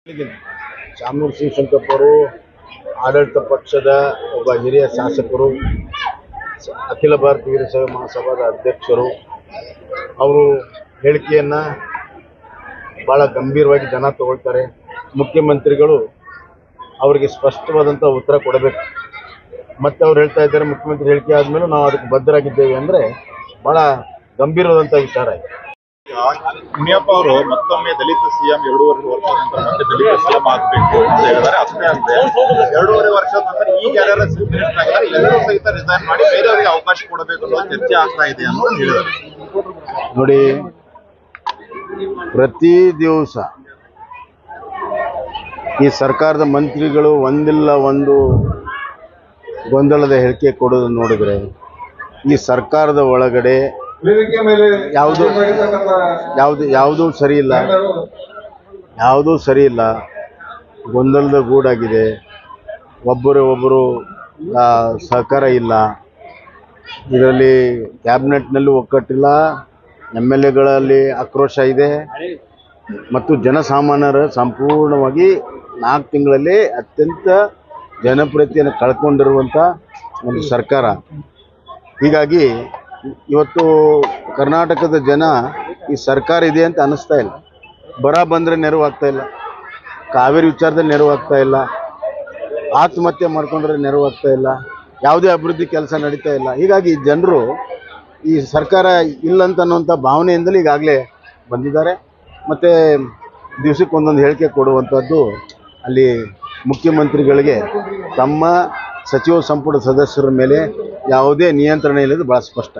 ಶಾಮನೂರ್ ಸಿಂಗ್ ಶಂಕಪ್ಪ ಅವರು ಆಡಳಿತ ಪಕ್ಷದ ಒಬ್ಬ ಹಿರಿಯ ಶಾಸಕರು ಸ- ಅಖಿಲ ಭಾರತ ವೀರಶೈವ ಮಹಾಸಭಾದ ಅಧ್ಯಕ್ಷರು ಅವರು ಹೇಳಿಕೆಯನ್ನು ಭಾಳ ಗಂಭೀರವಾಗಿ ಜನ ತಗೊಳ್ತಾರೆ ಮುಖ್ಯಮಂತ್ರಿಗಳು ಅವರಿಗೆ ಸ್ಪಷ್ಟವಾದಂಥ ಉತ್ತರ ಕೊಡಬೇಕು ಮತ್ತೆ ಅವ್ರು ಹೇಳ್ತಾ ಇದ್ದಾರೆ ಮುಖ್ಯಮಂತ್ರಿ ಹೇಳಿಕೆ ಆದಮೇಲೆ ನಾವು ಅದಕ್ಕೆ ಬದ್ಧರಾಗಿದ್ದೇವೆ ಅಂದರೆ ಭಾಳ ಗಂಭೀರವಾದಂಥ ವಿಚಾರ ಇದೆ ಮುನಿಯಪ್ಪ ಅವರು ಮತ್ತೊಮ್ಮೆ ದಲಿತ ಸಿಎಂ ಎರಡೂವರೆ ವರ್ಷ ನಂತರ ಮತ್ತೆ ದಲಿತ ಸಿಎಂ ಆಗ್ಬೇಕು ಅಂತ ಹೇಳಿದ್ದಾರೆ ಅಷ್ಟೇ ಅಲ್ಲದೆ ಎರಡೂವರೆ ವರ್ಷದ ನಂತರ ಈಗ ಯಾರ್ಯಾರು ಚೀಫ್ ಮಿನಿಸ್ಟರ್ ಆಗಿದ್ದಾರೆ ಎಲ್ಲರೂ ಸಹಿತ ರಿಸೈನ್ ಮಾಡಿ ಬೇರೆಯವರಿಗೆ ಅವಕಾಶ ಕೊಡಬೇಕು ಅನ್ನೋ ಚರ್ಚೆ ಆಗ್ತಾ ಇದೆ ಅಂತ ಹೇಳಿದ್ದಾರೆ ನೋಡಿ ಪ್ರತಿ ದಿವಸ ಈ ಸರ್ಕಾರದ ಮಂತ್ರಿಗಳು ಒಂದಿಲ್ಲ ಒಂದು ಗೊಂದಲದ ಹೇಳಿಕೆ ಕೊಡೋದನ್ನು ನೋಡಿದ್ರೆ ಈ ಸರ್ಕಾರದ ಒಳಗಡೆ ಯಾವುದು ಯಾವುದು ಯಾವುದೂ ಸರಿ ಇಲ್ಲ ಯಾವುದೂ ಸರಿ ಇಲ್ಲ ಗೊಂದಲದ ಗೂಡಾಗಿದೆ ಒಬ್ಬರು ಒಬ್ಬರು ಆ, ಸಹಕಾರ ಇಲ್ಲ ಇದರಲ್ಲಿ ಕ್ಯಾಬಿನೆಟ್ನಲ್ಲಿ ಒಕ್ಕಟ್ಟಿಲ್ಲ ಎಮ್ ಎಲ್ ಎಗಳಲ್ಲಿ ಆಕ್ರೋಶ ಇದೆ ಮತ್ತು ಜನಸಾಮಾನ್ಯರ ಸಂಪೂರ್ಣವಾಗಿ ನಾಲ್ಕು ತಿಂಗಳಲ್ಲಿ ಅತ್ಯಂತ ಜನಪ್ರಿಯತೆಯನ್ನು ಕಳ್ಕೊಂಡಿರುವಂಥ ಒಂದು ಸರ್ಕಾರ ಹೀಗಾಗಿ ಇವತ್ತು ಕರ್ನಾಟಕದ ಜನ ಈ ಸರ್ಕಾರ ಇದೆ ಅಂತ ಅನ್ನಿಸ್ತಾ ಇಲ್ಲ ಬರ ಬಂದರೆ ನೆರವು ಆಗ್ತಾ ಇಲ್ಲ ಕಾವೇರಿ ವಿಚಾರದಲ್ಲಿ ನೆರವು ಆಗ್ತಾ ಇಲ್ಲ ಆತ್ಮಹತ್ಯೆ ಮಾಡ್ಕೊಂಡ್ರೆ ನೆರವು ಆಗ್ತಾ ಇಲ್ಲ ಯಾವುದೇ ಅಭಿವೃದ್ಧಿ ಕೆಲಸ ನಡೀತಾ ಇಲ್ಲ ಹೀಗಾಗಿ ಜನರು ಈ ಸರ್ಕಾರ ಇಲ್ಲಂತ ಅನ್ನುವಂಥ ಭಾವನೆಯಿಂದಲೇ ಈಗಾಗಲೇ ಬಂದಿದ್ದಾರೆ ಮತ್ತು ದಿವಸಕ್ಕೆ ಒಂದೊಂದು ಹೇಳಿಕೆ ಕೊಡುವಂಥದ್ದು ಅಲ್ಲಿ ಮುಖ್ಯಮಂತ್ರಿಗಳಿಗೆ ತಮ್ಮ ಸಚಿವ ಸಂಪುಟ ಸದಸ್ಯರ ಮೇಲೆ ಯಾವುದೇ ನಿಯಂತ್ರಣ ಇಲ್ಲದು ಭಾಳ ಸ್ಪಷ್ಟ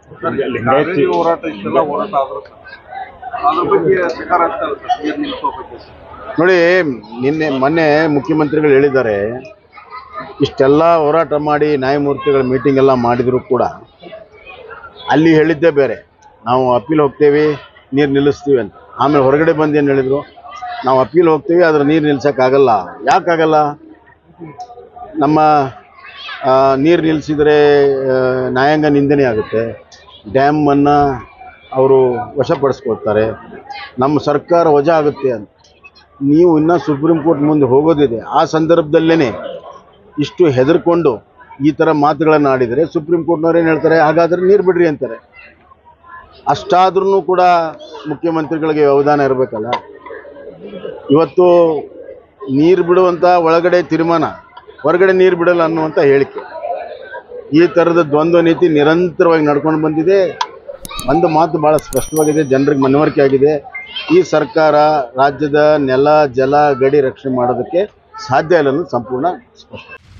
ಹೋರಾಟ ಇಷ್ಟೆಲ್ಲ ಹೋರಾಟ ಆದ್ರೂ ಅದ್ರ ಬಗ್ಗೆ ಸಕಾರಾತ್ಮಕ ನೀರು ನಿಲ್ಲಿಸೋ ಬಗ್ಗೆ ನೋಡಿ ನಿನ್ನೆ ಮೊನ್ನೆ ಮುಖ್ಯಮಂತ್ರಿಗಳು ಹೇಳಿದ್ದಾರೆ ಇಷ್ಟೆಲ್ಲ ಹೋರಾಟ ಮಾಡಿ ನ್ಯಾಯಮೂರ್ತಿಗಳ ಮೀಟಿಂಗ್ ಎಲ್ಲ ಮಾಡಿದರೂ ಕೂಡ ಅಲ್ಲಿ ಹೇಳಿದ್ದೇ ಬೇರೆ ನಾವು ಅಪೀಲ್ ಹೋಗ್ತೇವೆ ನೀರು ನಿಲ್ಲಿಸ್ತೀವಿ ಅಂತ ಆಮೇಲೆ ಹೊರಗಡೆ ಬಂದು ಏನು ಹೇಳಿದರು ನಾವು ಅಪೀಲ್ ಹೋಗ್ತೀವಿ ಅದ್ರ ನೀರು ನಿಲ್ಸೋಕ್ಕಾಗಲ್ಲ ಯಾಕಾಗಲ್ಲ ನಮ್ಮ ನೀರು ನಿಲ್ಲಿಸಿದರೆ ನ್ಯಾಯಾಂಗ ನಿಂದನೆ ಆಗುತ್ತೆ ಡ್ಯಾಮನ್ನು ಅವರು ವಶಪಡಿಸ್ಕೊಳ್ತಾರೆ ನಮ್ಮ ಸರ್ಕಾರ ವಜಾ ಆಗುತ್ತೆ ಅಂತ ನೀವು ಇನ್ನೂ ಸುಪ್ರೀಂ ಕೋರ್ಟ್ ಮುಂದೆ ಹೋಗೋದಿದೆ ಆ ಸಂದರ್ಭದಲ್ಲೇ ಇಷ್ಟು ಹೆದರ್ಕೊಂಡು ಈ ಥರ ಮಾತುಗಳನ್ನು ಆಡಿದರೆ ಸುಪ್ರೀಂ ಕೋರ್ಟ್ನವ್ರು ಏನು ಹೇಳ್ತಾರೆ ಹಾಗಾದ್ರೆ ನೀರು ಬಿಡ್ರಿ ಅಂತಾರೆ ಅಷ್ಟಾದ್ರೂ ಕೂಡ ಮುಖ್ಯಮಂತ್ರಿಗಳಿಗೆ ವ್ಯವಧಾನ ಇರಬೇಕಲ್ಲ ಇವತ್ತು ನೀರು ಬಿಡುವಂಥ ಒಳಗಡೆ ತೀರ್ಮಾನ ಹೊರಗಡೆ ನೀರು ಬಿಡಲ್ಲ ಅನ್ನುವಂಥ ಹೇಳಿಕೆ ಈ ಥರದ ದ್ವಂದ್ವ ನೀತಿ ನಿರಂತರವಾಗಿ ನಡ್ಕೊಂಡು ಬಂದಿದೆ ಒಂದು ಮಾತು ಭಾಳ ಸ್ಪಷ್ಟವಾಗಿದೆ ಜನರಿಗೆ ಮನವರಿಕೆ ಆಗಿದೆ ಈ ಸರ್ಕಾರ ರಾಜ್ಯದ ನೆಲ ಜಲ ಗಡಿ ರಕ್ಷಣೆ ಮಾಡೋದಕ್ಕೆ ಸಾಧ್ಯ ಇಲ್ಲ ಅನ್ನೋದು ಸಂಪೂರ್ಣ ಸ್ಪಷ್ಟ